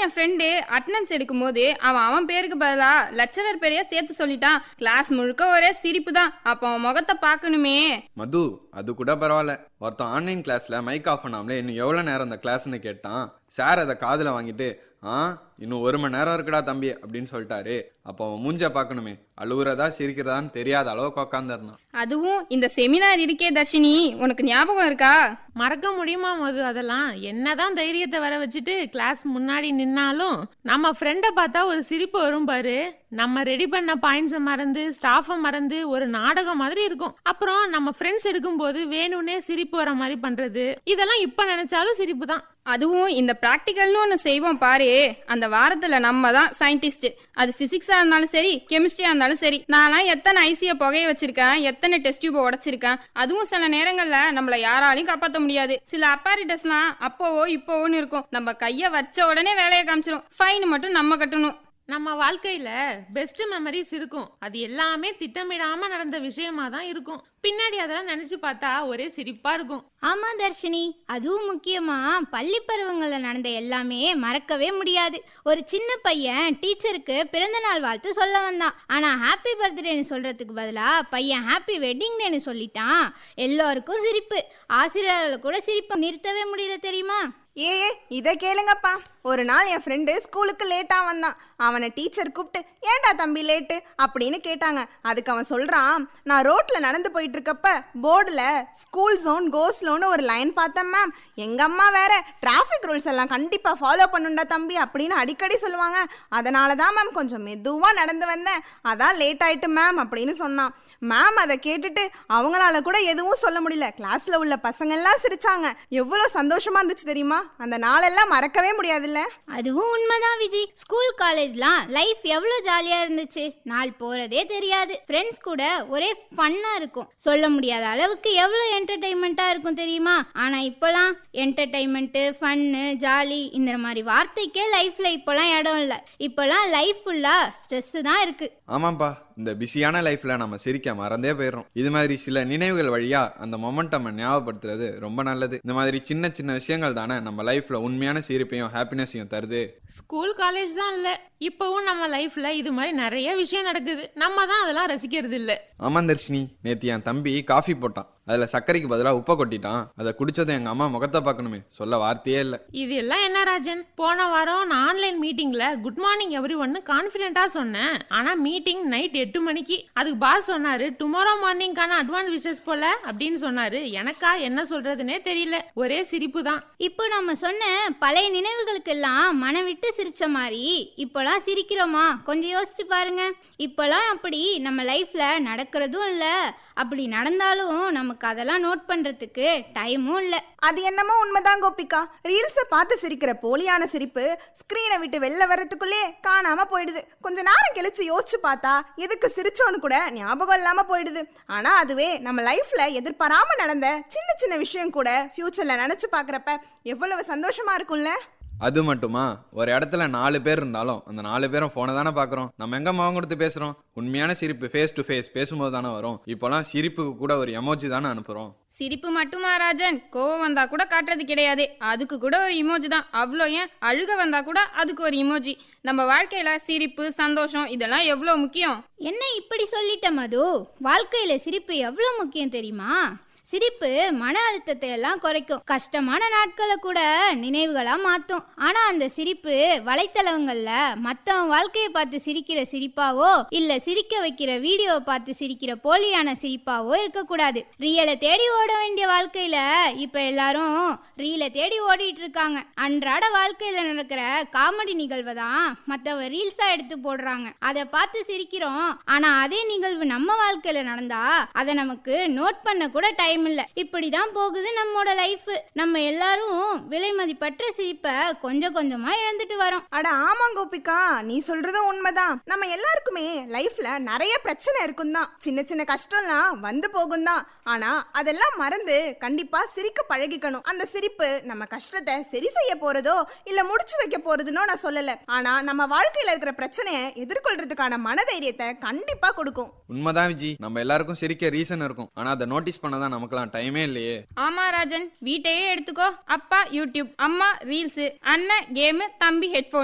என் friend attendance எடுக்கும்போது அவன் அவன் பேருக்கு பதிலா லெக்சரர் பேரையே சேர்த்து சொல்லிட்டான் கிளாஸ் முழுக்க ஒரே சிரிப்பு தான் அப்போ அவன் முகத்தை பார்க்கணுமே மது அது கூட பரவாயில்ல ஒருத்தன் ஆன்லைன் கிளாஸ்ல மைக் ஆஃப் பண்ணாமலே இன்னும் எவ்வளோ நேரம் அந்த கிளாஸ்னு கேட்டான் சார் அதை காதில் வாங்கிட்டு ஆ இன்னும் ஒரு மணி நேரம் இருக்குடா தம்பி அப்படின்னு சொல்லிட்டாரு அப்போ அவன் மூஞ்ச பார்க்கணுமே அழுகுறதா சிரிக்கிறதான்னு தெரியாத அளவுக்கு உக்காந்துருந்தான் அதுவும் இந்த செமினார் இருக்கே தர்ஷினி உனக்கு ஞாபகம் இருக்கா மறக்க முடியுமா மது அதெல்லாம் என்னதான் தைரியத்தை வர வச்சுட்டு கிளாஸ் முன்னாடி நின்னாலும் நம்ம ஃப்ரெண்டை பார்த்தா ஒரு சிரிப்பு வரும் பாரு நம்ம ரெடி பண்ண பாயிண்ட்ஸை மறந்து ஸ்டாஃபை மறந்து ஒரு நாடகம் மாதிரி இருக்கும் அப்புறம் நம்ம ஃப்ரெண்ட்ஸ் எடுக்கும்போது வேணும்னே சிரிப்பு வர மாதிரி பண்றது இதெல்லாம் இப்ப நினைச்சாலும் சிரிப்பு தான் அதுவும் இந்த ப்ராக்டிக்கல்னு ஒன்று செய்வோம் பாரு அந்த வாரத்தில் நம்ம தான் சயின்டிஸ்ட் அது ஃபிசிக்ஸாக இருந்தாலும் சரி கெமிஸ்ட்ரியாக இருந்தாலும் சரி நான்லாம் எத்தனை ஐசியை புகைய வச்சிருக்கேன் எத்தனை டெஸ்ட் டியூபை உடைச்சிருக்கேன் அதுவும் சில நேரங்களில் நம்மளை யாராலையும் காப்பாற்ற முடியாது சில அப்பாரிட்டஸ்லாம் அப்போவோ இப்போவோன்னு இருக்கும் நம்ம கையை வச்ச உடனே வேலையை காமிச்சிரும் ஃபைன் மட்டும் நம்ம கட்டணும் நம்ம வாழ்க்கையில பெஸ்ட் மெமரிஸ் இருக்கும் அது எல்லாமே திட்டமிடாம நடந்த விஷயமா தான் இருக்கும் பின்னாடி அதெல்லாம் நினைச்சு பார்த்தா ஒரே சிரிப்பா இருக்கும் ஆமா தர்ஷினி அதுவும் முக்கியமா பள்ளி பருவங்கள்ல நடந்த எல்லாமே மறக்கவே முடியாது ஒரு சின்ன பையன் டீச்சருக்கு பிறந்த நாள் வாழ்த்து சொல்ல வந்தான் ஆனா ஹாப்பி பர்த்டேன்னு சொல்றதுக்கு பதிலா பையன் ஹாப்பி வெட்டிங் டேன்னு சொல்லிட்டான் எல்லோருக்கும் சிரிப்பு ஆசிரியரால கூட சிரிப்பை நிறுத்தவே முடியல தெரியுமா ஏ ஏ, இதை கேளுங்கப்பா ஒரு நாள் என் ஃப்ரெண்டு ஸ்கூலுக்கு லேட்டாக வந்தான் அவனை டீச்சர் கூப்பிட்டு ஏன்டா தம்பி லேட்டு அப்படின்னு கேட்டாங்க அதுக்கு அவன் சொல்கிறான் நான் ரோட்டில் நடந்து போயிட்டு இருக்கப்ப போர்டில் ஸ்கூல் ஜோன் கோ ஸ்லோன்னு ஒரு லைன் பார்த்தேன் மேம் எங்கள் அம்மா வேற டிராஃபிக் ரூல்ஸ் எல்லாம் கண்டிப்பாக ஃபாலோ பண்ணுண்டா தம்பி அப்படின்னு அடிக்கடி சொல்லுவாங்க அதனால தான் மேம் கொஞ்சம் மெதுவாக நடந்து வந்தேன் அதான் லேட் ஆயிட்டு மேம் அப்படின்னு சொன்னான் மேம் அதை கேட்டுட்டு அவங்களால கூட எதுவும் சொல்ல முடியல கிளாஸ்ல உள்ள பசங்க எல்லாம் சிரிச்சாங்க எவ்வளவு சந்தோஷமா இருந்துச்சு தெரியுமா அந்த நாளெல்லாம் மறக்கவே முடியாதுல்ல அதுவும் உண்மைதான் விஜி ஸ்கூல் காலேஜ்லாம் லைஃப் எவ்வளோ ஜாலியாக இருந்துச்சு நாள் போகிறதே தெரியாது ஃப்ரெண்ட்ஸ் கூட ஒரே ஃபன்னாக இருக்கும் சொல்ல முடியாத அளவுக்கு எவ்வளோ என்டர்டெயின்மெண்ட்டாக இருக்கும் தெரியுமா ஆனால் இப்போலாம் என்டர்டெயின்மெண்ட்டு ஃபன்னு ஜாலி இந்த மாதிரி வார்த்தைக்கே லைஃப்பில் இப்போலாம் இடம் இல்லை இப்போலாம் லைஃப் ஃபுல்லாக ஸ்ட்ரெஸ்ஸு தான் இருக்குது ஆமாப்பா இந்த பிஸியான லைஃப்ல நம்ம சிரிக்க மறந்தே போயிடுறோம் இது மாதிரி சில நினைவுகள் வழியா அந்த மொமெண்டம் ஞாபகப்படுத்துறது ரொம்ப நல்லது இந்த மாதிரி சின்ன சின்ன விஷயங்கள் தானே நம்ம லைஃப்ல உண்மையான சிரிப்பையும் ஹாப்பினஸையும் தருது ஸ்கூல் காலேஜ் தான் இல்ல இப்பவும் நம்ம லைஃப்ல இது மாதிரி நிறைய விஷயம் நடக்குது நம்ம தான் அதெல்லாம் ரசிக்கிறது இல்ல ஆமாம் தர்ஷினி நேத்து என் தம்பி காஃபி போட்டான் அதுல சர்க்கரைக்கு பதிலாக உப்பை கொட்டிட்டான் அதை குடிச்சதும் எங்க அம்மா முகத்தை பார்க்கணுமே சொல்ல வார்த்தையே இல்லை இது எல்லாம் என்ன ராஜன் போன வாரம் நான் ஆன்லைன் மீட்டிங்ல குட் மார்னிங் எவ்ரி ஒன்னு கான்பிடென்ட்டா சொன்னேன் ஆனா மீட்டிங் நைட் எட்டு மணிக்கு அதுக்கு பாஸ் சொன்னாரு டுமாரோ மார்னிங்கான அட்வான்ஸ் விஷஸ் போல அப்படின்னு சொன்னாரு எனக்கா என்ன சொல்றதுனே தெரியல ஒரே சிரிப்பு தான் இப்போ நம்ம சொன்ன பழைய நினைவுகளுக்கெல்லாம் மனம் விட்டு சிரிச்ச மாதிரி இப்போலாம் சிரிக்கிறோமா கொஞ்சம் யோசிச்சு பாருங்க இப்போலாம் அப்படி நம்ம லைஃப்ல நடக்கிறதும் இல்லை அப்படி நடந்தாலும் நமக்கு அதெல்லாம் நோட் பண்றதுக்கு டைமும் இல்லை அது என்னமோ உண்மைதான் கோபிகா ரீல்ஸை பார்த்து சிரிக்கிற போலியான சிரிப்பு ஸ்க்ரீனை விட்டு வெளில வர்றதுக்குள்ளே காணாம போயிடுது கொஞ்ச நேரம் கழிச்சு யோசிச்சு பார்த்தா எதுக்கு சிரிச்சோன்னு கூட ஞாபகம் இல்லாம போயிடுது ஆனா அதுவே நம்ம லைஃப்ல எதிர்பாராம நடந்த சின்ன சின்ன விஷயம் கூட ஃபியூச்சர்ல நினைச்சு பார்க்கறப்ப எவ்வளவு சந்தோஷமா இருக்கும்ல அது மட்டுமா ஒரு இடத்துல நாலு பேர் இருந்தாலும் அந்த நாலு பேரும் ஃபோனை தானே பார்க்குறோம் நம்ம எங்க முகம் கொடுத்து பேசுறோம் உண்மையான சிரிப்பு ஃபேஸ் டு ஃபேஸ் பேசும்போது தானே வரும் இப்போலாம் சிரிப்புக்கு கூட ஒரு எமோஜி தானே அனுப்புறோம் சிரிப்பு மட்டுமா ராஜன் கோவம் வந்தா கூட காட்டுறது கிடையாது அதுக்கு கூட ஒரு இமோஜி தான் அவ்வளோ ஏன் அழுக வந்தா கூட அதுக்கு ஒரு இமோஜி நம்ம வாழ்க்கையில சிரிப்பு சந்தோஷம் இதெல்லாம் எவ்வளோ முக்கியம் என்ன இப்படி சொல்லிட்ட மது வாழ்க்கையில சிரிப்பு எவ்வளோ முக்கியம் தெரியுமா சிரிப்பு மன அழுத்தத்தை எல்லாம் குறைக்கும் கஷ்டமான நாட்களை கூட நினைவுகளா மாத்தும் ஆனா அந்த சிரிப்பு வலைத்தளங்கள்ல மத்தவன் வாழ்க்கையை பார்த்து சிரிக்கிற சிரிப்பாவோ இல்ல சிரிக்க வைக்கிற வீடியோவை பார்த்து சிரிக்கிற போலியான சிரிப்பாவோ இருக்கக்கூடாது ரியலை தேடி ஓட வேண்டிய வாழ்க்கையில இப்ப எல்லாரும் ரீலை தேடி ஓடிட்டு இருக்காங்க அன்றாட வாழ்க்கையில நடக்கிற காமெடி நிகழ்வை தான் மத்தவங்க ரீல்ஸா எடுத்து போடுறாங்க அதை பார்த்து சிரிக்கிறோம் ஆனா அதே நிகழ்வு நம்ம வாழ்க்கையில நடந்தா அதை நமக்கு நோட் பண்ண கூட டைம் இல்ல இப்படிதான் போகுது நம்மோட லைஃப் நம்ம எல்லாரும் விலை மதிப்பற்ற சிரிப்பை கொஞ்சம் கொஞ்சமா இழந்துட்டு வரோம் அட ஆமா கோபிகா நீ சொல்றதும் உண்மைதான் நம்ம எல்லாருக்குமே லைஃப்ல நிறைய பிரச்சனை இருக்கும் தான் சின்ன சின்ன கஷ்டம்லாம் வந்து போகும் தான் ஆனா அதெல்லாம் மறந்து கண்டிப்பா சிரிக்க பழகிக்கணும் அந்த சிரிப்பு நம்ம கஷ்டத்தை சரி செய்ய போறதோ இல்ல முடிச்சு வைக்க போறதுனோ நான் சொல்லல ஆனா நம்ம வாழ்க்கையில இருக்கிற பிரச்சனையை எதிர்கொள்றதுக்கான மனதைரியத்தை கண்டிப்பா கொடுக்கும் உண்மைதான் விஜி நம்ம எல்லாருக்கும் சிரிக்க ரீசன் இருக்கும் ஆனா அதை நோட்டீஸ் பண்ண தான் நமக்குலாம் டைமே இல்லையே ஆமா ராஜன் வீட்டையே எடுத்துக்கோ அப்பா யூடியூப் அம்மா ரீல்ஸ் அண்ணன் கேமு தம்பி ஹெட்ஃபோன்